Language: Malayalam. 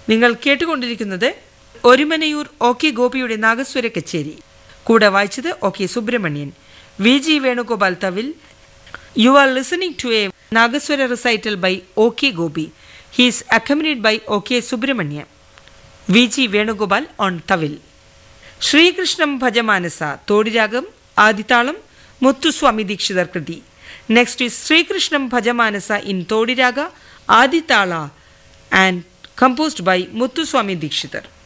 നിങ്ങൾ കേട്ടുകൊണ്ടിരിക്കുന്നത് ഒരുമനയൂർ ഒ കെ ഗോപിയുടെ നാഗസ്വര കച്ചേരി കൂടെ വായിച്ചത് O K Subramanian V G Venugopal തവിൽ you are listening to a nagaswara recital by O K Gopi he's accompanied by O K Subramanian V G Venugopal on thavil Srikrishnam Bhajamanasa Todiragam Adithalam Muthuswami Dikshitar kriti next is Srikrishnam Bhajamanasa in Todiraga Adithala and composed by Muthuswami Dikshitar.